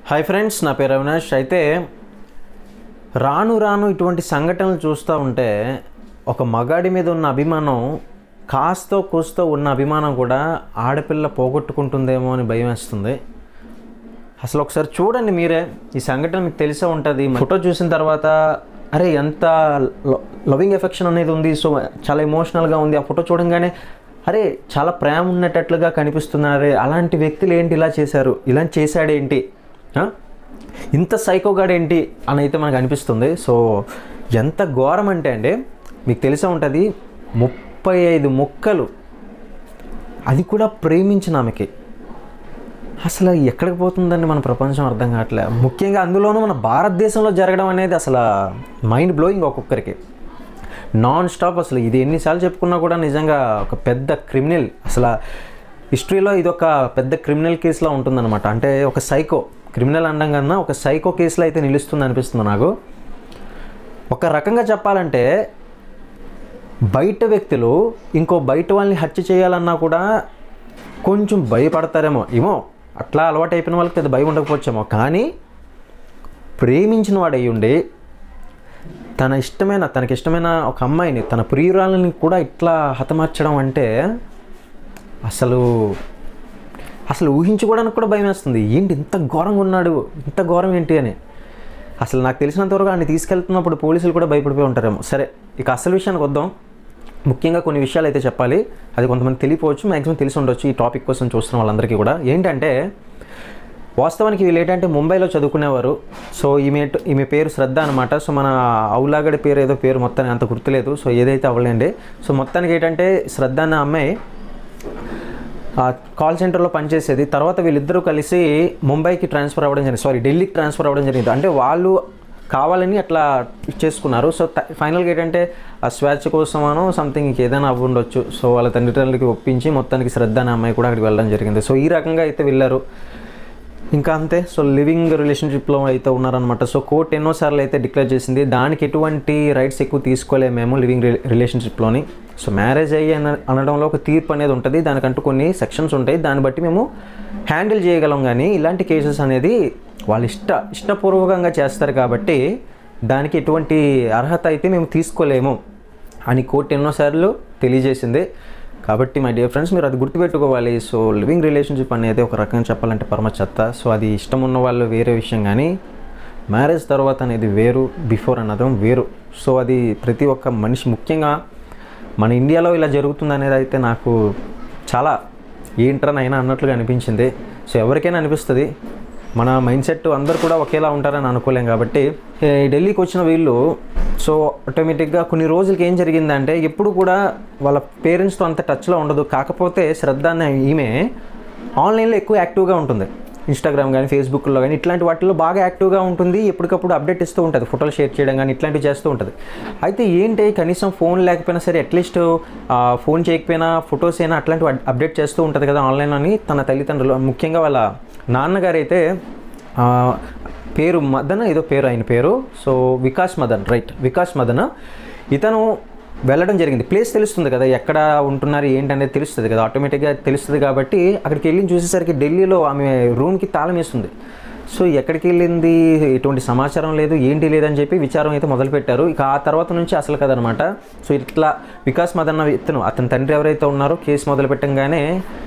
Hi friends నా పేరు అవినాష్ అయితే రాను రాను ఇటువంటి సంఘటనలు చూస్తూ ఉంటే ఒక మగాడి మీద ఉన్న అభిమానం కాస్తో కూస్తో ఉన్న అభిమానం కూడా ఆడపిల్ల పోగొట్టుకుంటుందేమో అని భయం వేస్తుంది అసలు ఒకసారి చూడండి మీరే ఈ సంఘటన మీకు తెలిసే ఉంటుంది ఫోటో చూసిన తర్వాత అరే ఎంత లవింగ్ ఎఫెక్షన్ అనేది ఉంది సో చాలా ఎమోషనల్గా ఉంది ఆ ఫోటో చూడంగానే అరే చాలా ప్రేమ ఉన్నట్టట్లుగా కనిపిస్తున్నారే అలాంటి వ్యక్తులు ఏంటి ఇలా చేశారు ఇలా చేశాడేంటి ఆ? ఇంత సైకోగాడేంటి అని అయితే మనకు అనిపిస్తుంది సో ఎంత ఘోరం అంటే అండి మీకు తెలిసే ఉంటుంది ముప్పై ఐదు ముక్కలు అది కూడా ప్రేమించిన ఆమెకి అసలు ఎక్కడికి పోతుందండి మన ప్రపంచం అర్థం కావట్లే ముఖ్యంగా అందులోనూ మన భారతదేశంలో జరగడం అనేది అసలు మైండ్ బ్లోయింగ్ ఒక్కొక్కరికి నాన్ స్టాప్ అసలు ఇది ఎన్నిసార్లు చెప్పుకున్నా కూడా నిజంగా ఒక పెద్ద క్రిమినల్ అసలు హిస్టరీలో ఇది ఒక పెద్ద క్రిమినల్ కేసులో ఉంటుందన్నమాట అంటే ఒక సైకో క్రిమినల్ అనడం కన్నా ఒక సైకో కేసులో అయితే నిలుస్తుంది అనిపిస్తుంది నాకు ఒక రకంగా చెప్పాలంటే బయట వ్యక్తులు ఇంకో బయట వాళ్ళని హత్య చేయాలన్నా కూడా కొంచెం భయపడతారేమో ఏమో అట్లా అలవాటు అయిపోయిన వాళ్ళకి పెద్ద భయం ఉండకపోవచ్చేమో కానీ ప్రేమించిన వాడు అయ్యి ఉండి తన ఇష్టమైన తనకి ఇష్టమైన ఒక అమ్మాయిని తన ప్రియురాలని కూడా ఇట్లా హతమార్చడం అంటే అసలు అసలు ఊహించుకోవడానికి కూడా భయం వేస్తుంది ఏంటి ఇంత ఘోరంగా ఉన్నాడు ఇంత ఘోరం ఏంటి అని అసలు నాకు తెలిసినంతవరకు ఆయన తీసుకెళ్తున్నప్పుడు పోలీసులు కూడా భయపడిపోయి ఉంటారేమో సరే ఇక అసలు విషయానికి వద్దాం ముఖ్యంగా కొన్ని విషయాలు అయితే చెప్పాలి అది కొంతమంది తెలియపోవచ్చు మ్యాక్సిమం తెలిసి ఉండొచ్చు ఈ టాపిక్ కోసం చూస్తున్న వాళ్ళందరికీ కూడా ఏంటంటే వాస్తవానికి వీళ్ళు ఏంటంటే ముంబైలో చదువుకునేవారు సో ఈమె ఈమె పేరు శ్రద్ధ అనమాట సో మన అవులాగడి పేరు ఏదో పేరు మొత్తానికి అంత గుర్తులేదు సో ఏదైతే అవ్వలేండి సో మొత్తానికి ఏంటంటే శ్రద్ధ అన్న అమ్మాయి ఆ కాల్ సెంటర్లో పనిచేసేది తర్వాత వీళ్ళిద్దరూ కలిసి ముంబైకి ట్రాన్స్ఫర్ అవ్వడం జరిగింది సారీ ఢిల్లీకి ట్రాన్స్ఫర్ అవ్వడం జరిగింది అంటే వాళ్ళు కావాలని అట్లా చేసుకున్నారు సో ఫైనల్గా ఏంటంటే ఆ స్వేచ్ఛ కోసమనో సంథింగ్ ఇంకేదైనా అవ్వి ఉండొచ్చు సో వాళ్ళ తండ్రిదండ్రులకి ఒప్పించి మొత్తానికి శ్రద్ధ అనే అమ్మాయి కూడా అక్కడికి వెళ్ళడం జరిగింది సో ఈ రకంగా అయితే వెళ్ళారు ఇంకా అంతే సో లివింగ్ రిలేషన్షిప్లో అయితే ఉన్నారనమాట సో కోర్ట్ ఎన్నోసార్లు అయితే డిక్లేర్ చేసింది దానికి ఎటువంటి రైట్స్ ఎక్కువ తీసుకోలేము మేము లివింగ్ రిలేషన్షిప్లోని సో మ్యారేజ్ అయ్యి అన అనడంలో ఒక తీర్పు అనేది ఉంటుంది దానికంటూ కొన్ని సెక్షన్స్ ఉంటాయి దాన్ని బట్టి మేము హ్యాండిల్ చేయగలం కానీ ఇలాంటి కేసెస్ అనేది వాళ్ళు ఇష్ట ఇష్టపూర్వకంగా చేస్తారు కాబట్టి దానికి ఎటువంటి అర్హత అయితే మేము తీసుకోలేము అని కోర్టు ఎన్నోసార్లు తెలియజేసింది కాబట్టి మై డియర్ ఫ్రెండ్స్ మీరు అది గుర్తుపెట్టుకోవాలి సో లివింగ్ రిలేషన్షిప్ అనేది ఒక రకంగా చెప్పాలంటే పరమ చెత్త సో అది ఇష్టం ఉన్న వాళ్ళు వేరే విషయం కానీ మ్యారేజ్ తర్వాత అనేది వేరు బిఫోర్ అన్నదం వేరు సో అది ప్రతి ఒక్క మనిషి ముఖ్యంగా మన ఇండియాలో ఇలా జరుగుతుంది అనేది అయితే నాకు చాలా ఏంట్రనైనా అన్నట్లుగా అనిపించింది సో ఎవరికైనా అనిపిస్తుంది మన మైండ్ సెట్ అందరు కూడా ఒకేలా ఉంటారని అనుకోలేం కాబట్టి ఏ, ఢిల్లీకి వచ్చిన వీళ్ళు సో ఆటోమేటిక్గా కొన్ని రోజులకి ఏం జరిగిందంటే ఎప్పుడు కూడా వాళ్ళ పేరెంట్స్తో అంత టచ్లో ఉండదు కాకపోతే శ్రద్ధ అనే ఈమె ఆన్లైన్లో ఎక్కువ యాక్టివ్గా ఉంటుంది ఇన్స్టాగ్రామ్ కానీ ఫేస్బుక్లో కానీ ఇట్లాంటి వాటిల్లో బాగా యాక్టివ్గా ఉంటుంది ఎప్పటికప్పుడు అప్డేట్ ఇస్తూ ఉంటుంది ఫోటోలు షేర్ చేయడం కానీ ఇట్లాంటివి చేస్తూ ఉంటుంది అయితే ఏంటి కనీసం ఫోన్ లేకపోయినా సరే అట్లీస్ట్ ఫోన్ చేయకపోయినా ఫొటోస్ అయినా అట్లాంటివి అప్డేట్ చేస్తూ ఉంటుంది కదా ఆన్లైన్ అని తన తల్లిదండ్రులు ముఖ్యంగా వాళ్ళ నాన్నగారు అయితే ఆ, పేరు మదన్ ఏదో పేరు ఆయన పేరు సో వికాస్ మదన్ రైట్ వికాస్ మదన్ ఇతను వెళ్ళడం జరిగింది ప్లేస్ తెలుస్తుంది కదా ఎక్కడ ఉంటున్నారు ఏంటి అనేది తెలుస్తుంది కదా ఆటోమేటిక్గా తెలుస్తుంది కాబట్టి అక్కడికి వెళ్ళి చూసేసరికి ఢిల్లీలో ఆమె రూమ్కి తాళం వేస్తుంది సో ఎక్కడికి వెళ్ళింది ఎటువంటి సమాచారం లేదు ఏంటి లేదని చెప్పి విచారం అయితే మొదలుపెట్టారు ఇక ఆ తర్వాత నుంచి అసలు కదనమాట సో ఇట్లా వికాస్ మదన్న ఇతను అతని తండ్రి ఎవరైతే ఉన్నారో కేసు మొదలు పెట్టంగానే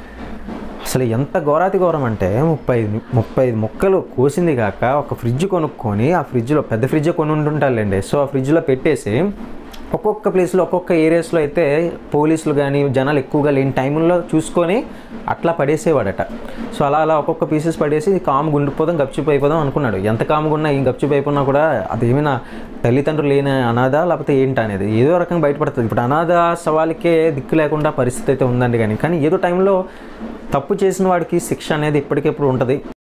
అసలు ఎంత ఘోరాతి ఘోరం అంటే ముప్పై ముప్పై మొక్కలు కోసింది కాక ఒక ఫ్రిడ్జ్ కొనుక్కొని ఆ ఫ్రిడ్జ్లో పెద్ద ఫ్రిడ్జ్ కొని ఉంటుంటారులేండి సో ఆ ఫ్రిడ్జ్లో పెట్టేసి ఒక్కొక్క ప్లేస్లో ఒక్కొక్క ఏరియాస్లో అయితే పోలీసులు కానీ జనాలు ఎక్కువగా లేని టైంలో చూసుకొని అట్లా పడేసేవాడట సో అలా అలా ఒక్కొక్క పీసెస్ పడేసి కాముగా ఉండిపోదాం గప్చిప్ అయిపోదాం అనుకున్నాడు ఎంత కాముగా ఉన్నా ఏం గప్చిప్ అయిపోయినా కూడా అదేమైనా తల్లిదండ్రులు లేని అనాథ లేకపోతే ఏంటి అనేది ఏదో రకంగా బయటపడుతుంది ఇప్పుడు అనాథ సవాలుకే దిక్కు లేకుండా పరిస్థితి అయితే ఉందండి కానీ కానీ ఏదో టైంలో తప్పు చేసిన వాడికి శిక్ష అనేది ఎప్పటికెప్పుడు ఉంటుంది